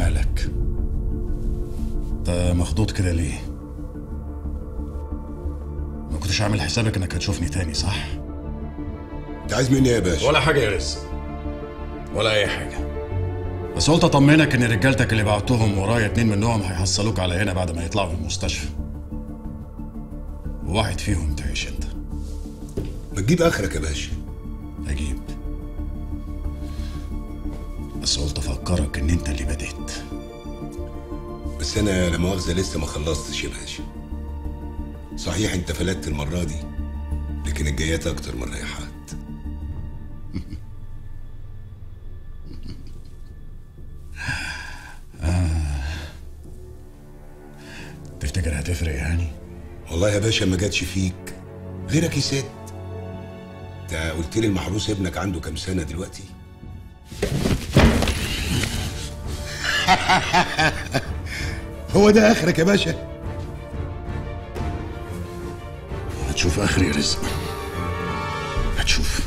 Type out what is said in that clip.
مالك انت مخضوض كده ليه ما كنتش عامل حسابك انك هتشوفني تاني صح انت عايز مني ايه يا باشا ولا حاجه يا رزق ولا اي حاجه بس قلت اطمنك ان رجالتك اللي بعتهم ورايا اتنين منهم هيحصلوك على هنا بعد ما يطلعوا من المستشفى وواحد فيهم تعيش انت ما تجيب اخرك يا باشا اجيب بس قلت افكرك ان انت اللي بديت بس انا لا مؤاخذه لسه ما خلصتش يا باشا صحيح انت فلتت المره دي لكن الجايات اكتر من الرايحات تفتكر هتفرق يعني والله يا باشا ما جاتش فيك غيرك يسد انت قلت لي المحروس ابنك عنده كام سنه دلوقتي هو ده اخرك يا باشا هتشوف اخري يا رزق هتشوف